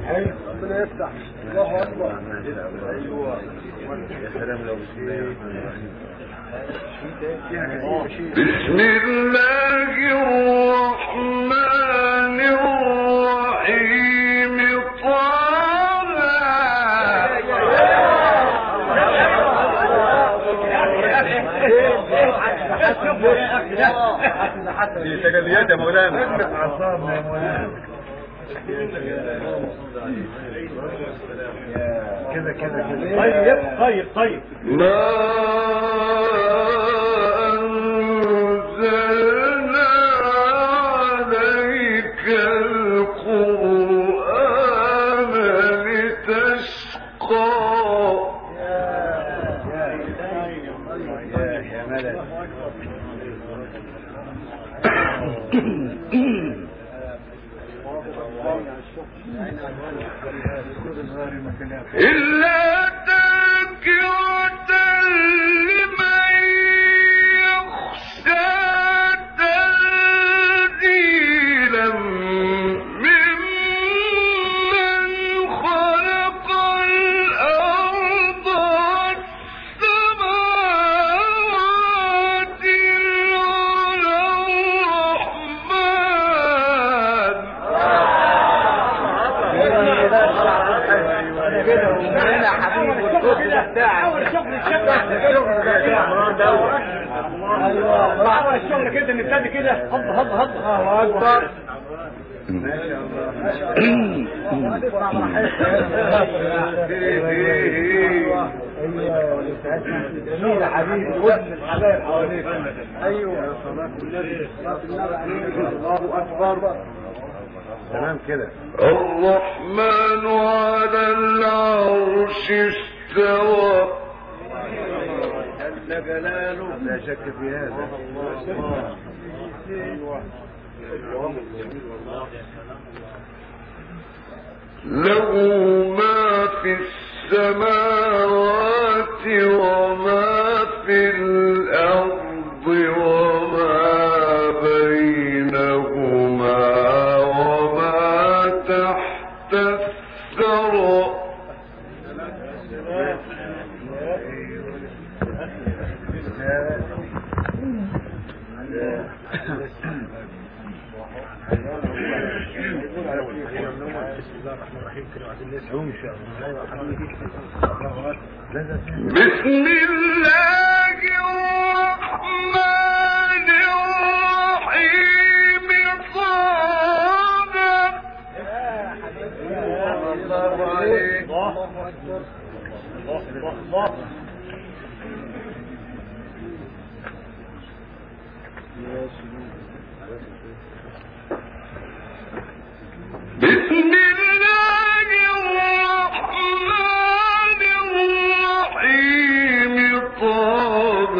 ربنا يفتح الله اكبر ايوه يا سلام لو بسم الله الرحمن الرحيم بسم الله الرحمن الرحيم طه دي تجليات يا مولانا اعصابنا يا مولانا كده كده كده طيب طيب طيب ما أنزلنا عليك القرآن لتشقى يا ملل إلا تذكرة لمن يخشى تنزيلا ممن خلق الأرض والسماوات العلى الرحمن كده ومعنا حبيبي والصوت ده بتاعك حول الشغل الشغل ايوه حول الشغل كده نبتدي كده هض هض هض الله اكبر جميل يا حبيبي ودن الحبايب حواليك ايوه صلاه النبي صلاه النبي عليك الله اكبر تمام كده الرحمن على العرش استوى جل جلاله لا شك في هذا له ما في السماوات وما في الأرض وما بينهما وما تحت الثرى بسم الله الرحمن الرحيم صادق الله عليك بسم الله الرحمن الرحيم طه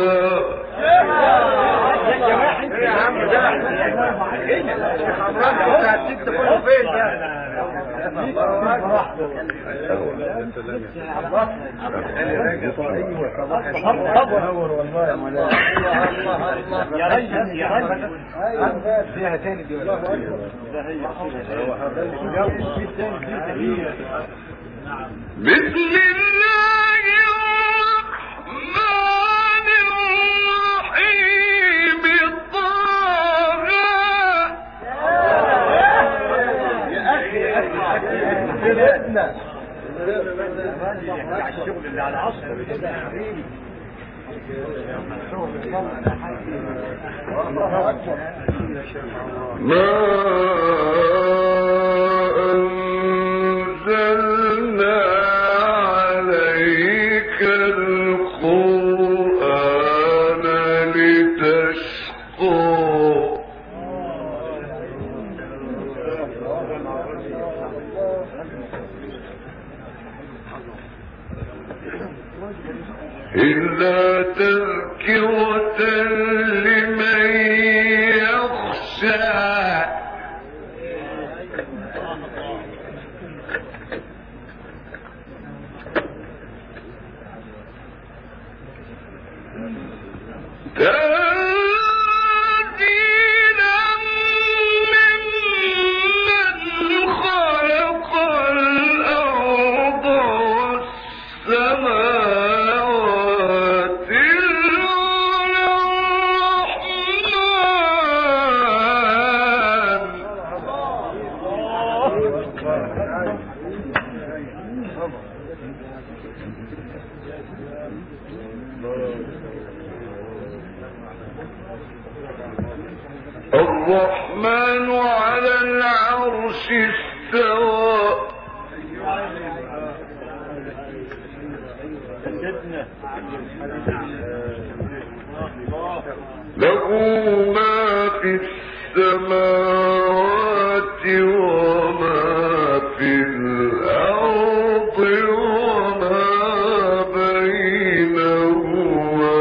يا عم ده حمران بتاع الست كله فين ده نور والله يا مولانا الله الله يا رجل يا رجل فيها تاني دي ولا بسم الله الرحمن الرحيم طه بدأنا الشغل اللي على عصر ما أنزلنا عليك القرآن لتشقى إلا تذكرة لمن يخشى تنزيلا ممن خلق الرحمن على العرش استوى له ما في السماوات وما في الأرض وما بينهما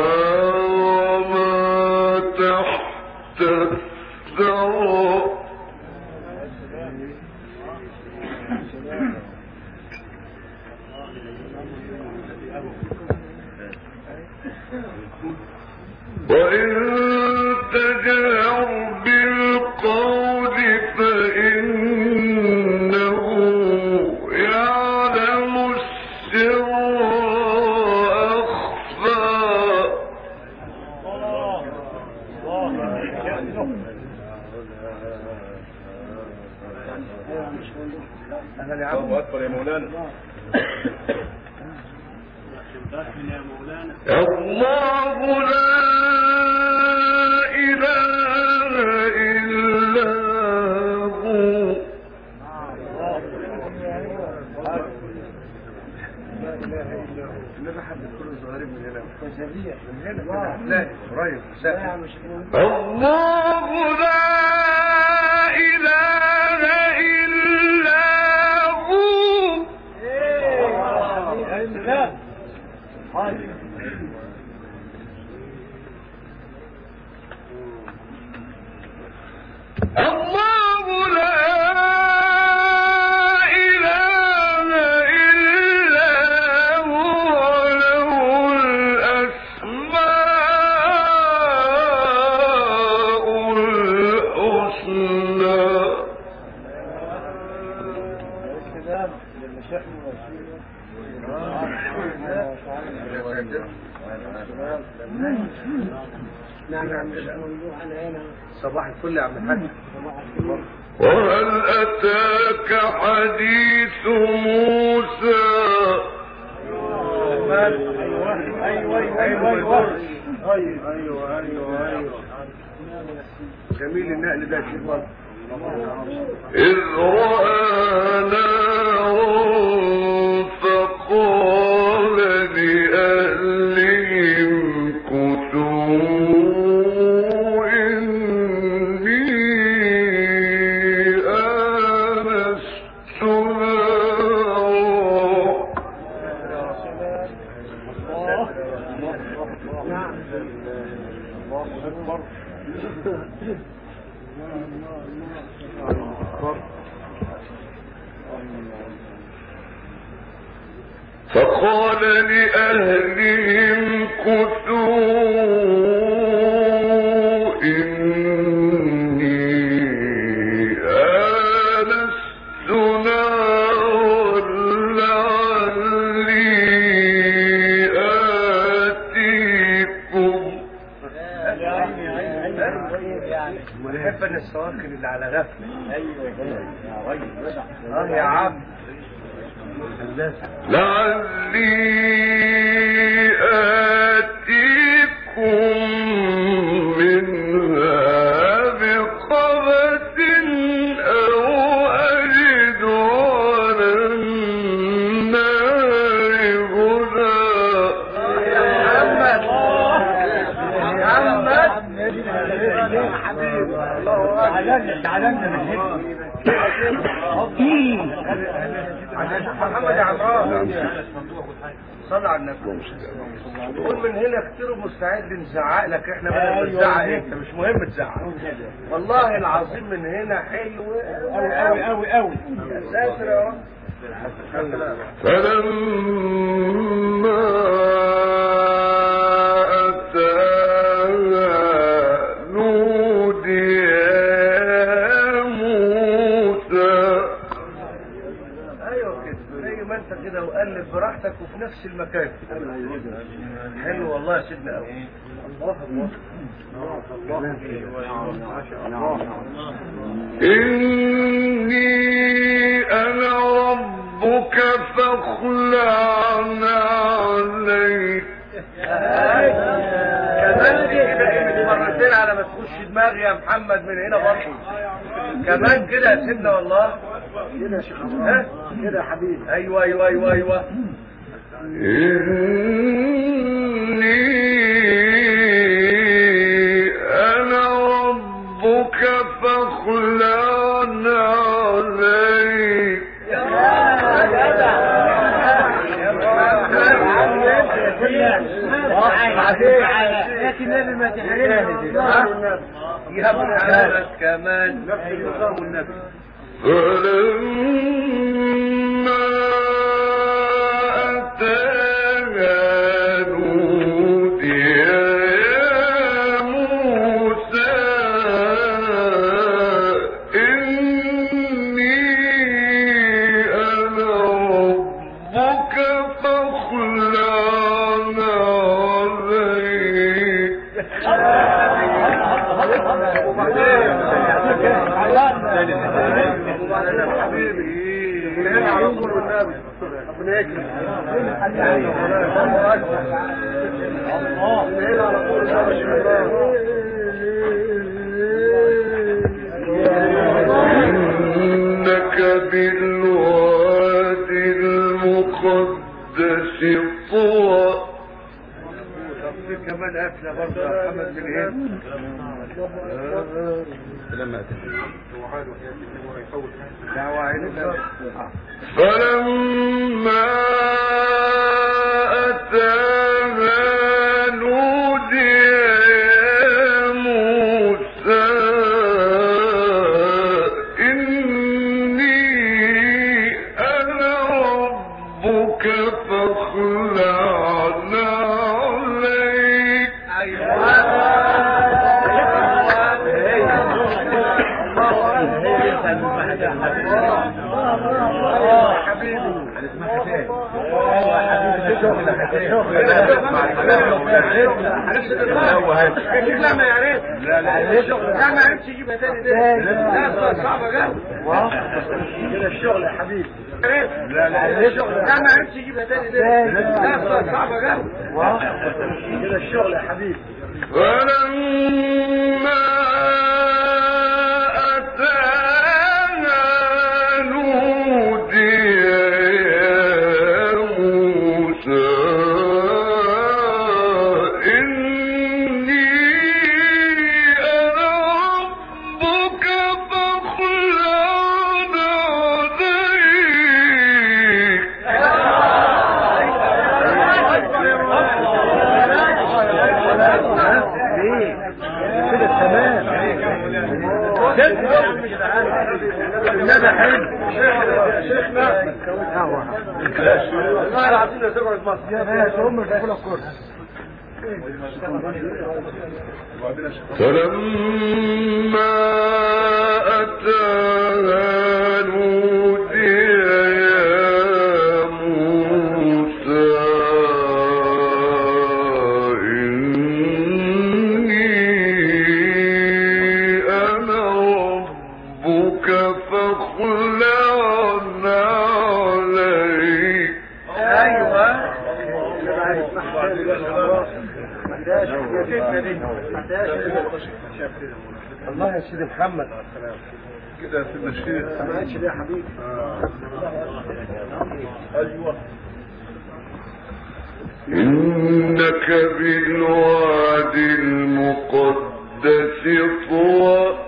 وما تحت الثرى وإن تجهر بالقول فإنه يعلم السر وأخفى الله اكبر يا مولانا الله لا إله إلا هو انما حد كل الصغيرين من هنا من هنا كده لا قريب سهل الله لا إله إلا هو الله لا إله إلا هو له الأسماء الحسنى صباح الفل يا عم الحاج وهل أتاك حديث موسى ايوه ايوه ايوه ايوه ايوه ايوه جميل النقل ده شيء برضه إذ رأى نارا فقال لأهلهم كثوا إني آنست نارا فقال لأهلهم كثوا إني آنست نارا لعلي آتيكم ونحب ان السواكن اللي على غفله اه يا عم لعلي آتيكم منها بقبس أو أجد على النار تعالى تعالى من هنا محمد يا عمران صلى على النبي قول من هنا كتير مستعد نزعق لك احنا بدل ما تزعق انت مش مهم تزعق والله العظيم من هنا حلو قوي قوي قوي قوي يا ساتر يا رب فلما أتاها نودي يا موسى ايوه كده زي ما انت كده وقلب براحتك وفي نفس المكان حلو والله يا سيدنا قوي الله الله إني أنا ربك فاخلعن عليك كمان كده مرتين على ما تخش دماغي يا محمد من هنا برضه كمان كده يا سيدنا والله كده يا شيخ ها كده يا حبيبي ايوه ايوه ايوه ايوه إني أنا ربك فاخلعن عليك لكن النبي ما تحرمش يا ابن عمك كمان فلما أتاها نودي يا موسى إني أنا ربك فاخلعن عليك إنك بالواد المقدس طوى كمان قافله برضه يا محمد من هنا دعوة عيننا فلما أتاها نودي يا موسى إني أنا ربك فاخلعن عليك لا ما يعرف لا لا لا ما عرفش يجيبها تاني ده لا صعبة جدا كده الشغل يا حبيبي لا لا لا ما عرفش يجيبها تاني ده لا صعبة جدا كده الشغل يا حبيبي فلما أتانا نودي يا موسى إني أنا ربك فاخلعن عليك كده تمام النبي حلو شيخنا والله العظيم لا تقعد مصر يا باشا هم اللي بيقولوا الكرسي فلما أتاها نودي يا موسى إني أنا ربك فاخلعن عليك ايوه الله يا سيدي محمد كده في المشكلة ما عادش ليه يا حبيبي إنك بالواد المقدس طوى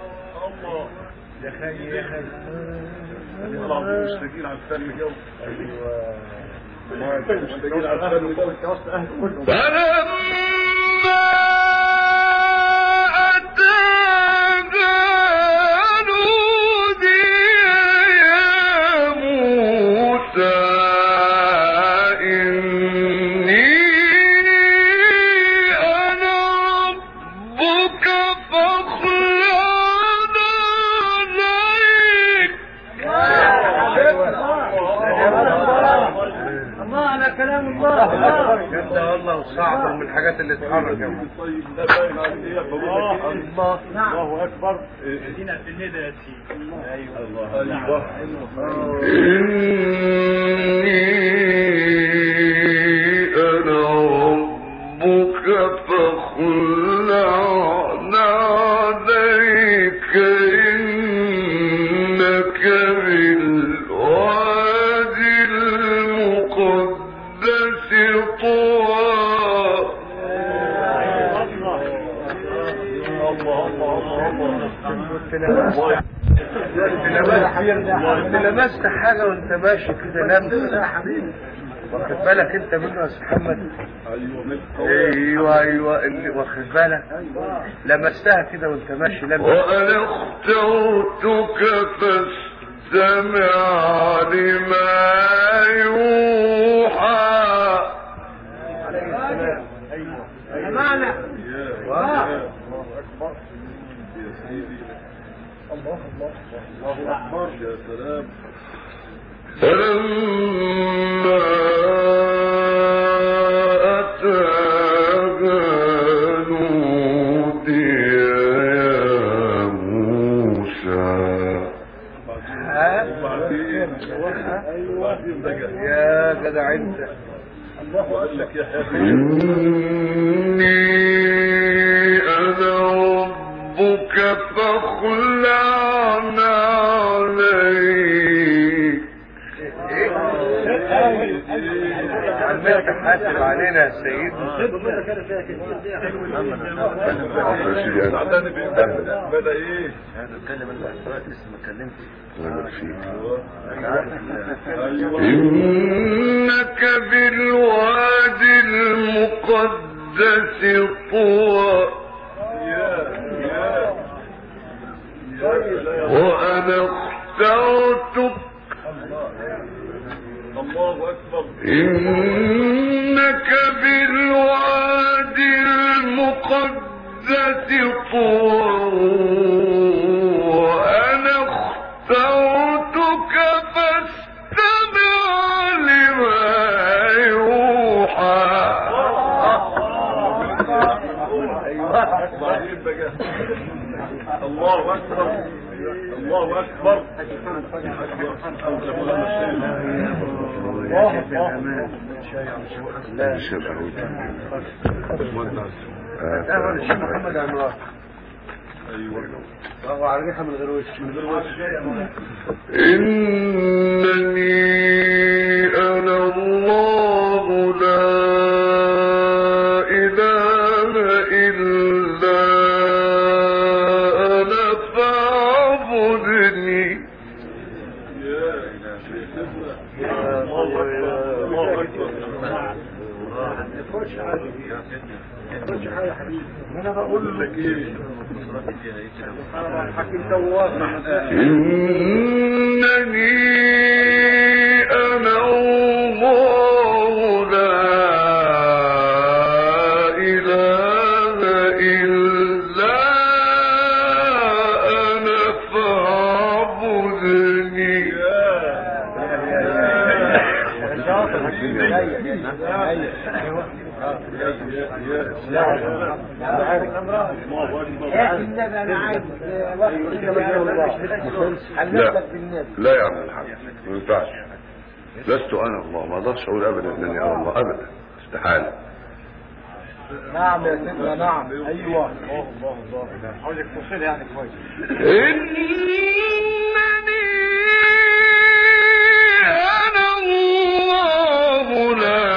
مشتاقين على الفن جو مشتاقين على الفن جو فلما أتاها نودي يا موسى إني أنا ربك فاخلعن عليك الله انا هذا كلام الله الله جامدة والله وصعبة ومن الحاجات اللي تحرك يا ولد. طيب لا باين عليه يا الله الله الله اكبر ادينا في الندى يا سيدي الله ايوه إني أنا ربك فاخلع عليك إنك بالوادي المقدس طوى كنت لمست كنت لمست حاجة وانت ماشي كده لمس يا حبيبي واخد بالك انت منه يا أستاذ محمد ايوه مثل ايوه ايوه اللي واخد بالك لمستها كده وانت ماشي لمس وأنا اخترتك فاستمع لما يوحى معنى يا سيدي الله الله الله اكبر يا سلام فلما أتاها نودي يا موسى وبعدين وبعدين بقى يا جدع انت الله قال لك يا حبيبي إني أنا ربك فاخلع عليك عمال تحاسب علينا يا سيدنا عداني بإيه بدأ ايه ايوه إنك بالوادي المقدس طوى يا يا يا وأنا اخترتك الله اكبر إنك بالوادي المقدس طوى وأنا اخترتك فاستمع لما يوحى بعدين بقى الله اكبر الله اكبر اهلا الشيخ محمد انوار ايوه هو على ريحه من غير وش من غير وش إنني أنا الله لا إله إلا أنا فاعبدني يا الله اكبر انا بقول لك ايه حكيم دوار إنني أنا الله لا إله إلا أنا فاعبدني انا عايز لا لا يا عم الحاج ما ينفعش لست انا الله ما اقدرش اقول ابدا انني انا الله ابدا استحاله نعم يا سيدنا نعم ايوه عاوزك توصل يعني كويس إنني أنا الله لا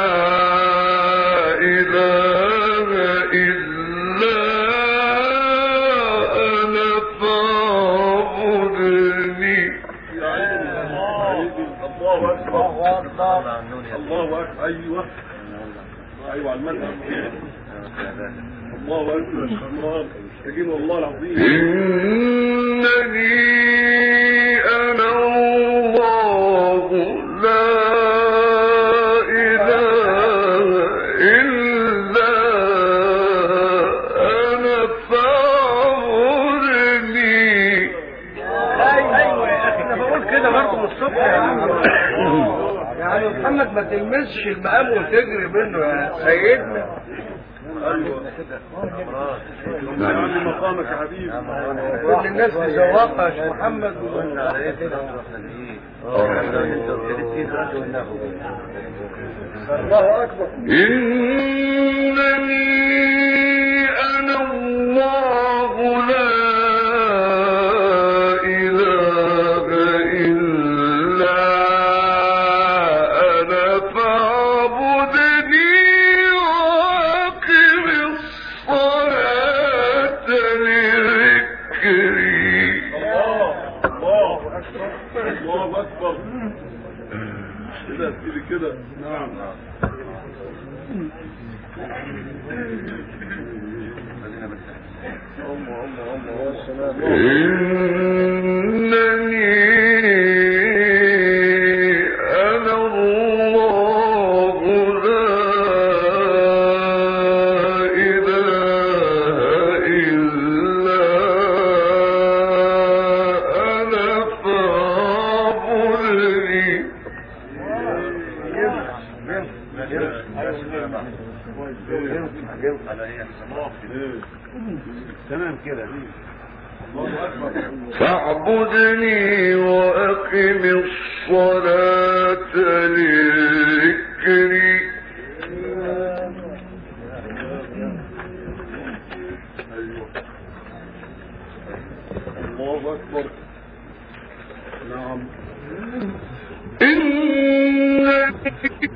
إله إلا أنا فاعبدني الله اكبر الله اكبر ايوه ايوه على المذهب الله اكبر الله مستجيب والله العظيم إنني أنا الله لا إله إلا أنا فاعبدني ايوه انا بقول كده برضه من الصبح يا عم يا عم محمد ما تلمسش المقام وتجري منه يا سيدنا ايوه نعم مقامك يا حبيبي كل الناس تزوقها يا شيخ محمد الله اكبر إنني أنا الله لا إله إلا أنا فاعبدني وأقم الصلاة لذكري الله الله الله اكبر كده كده كده نعم إنني أنا الله لا إله إلا أنا فاعبدني تمام كده فاعبدني وأقم الصلاة لذكري الله اكبر إنني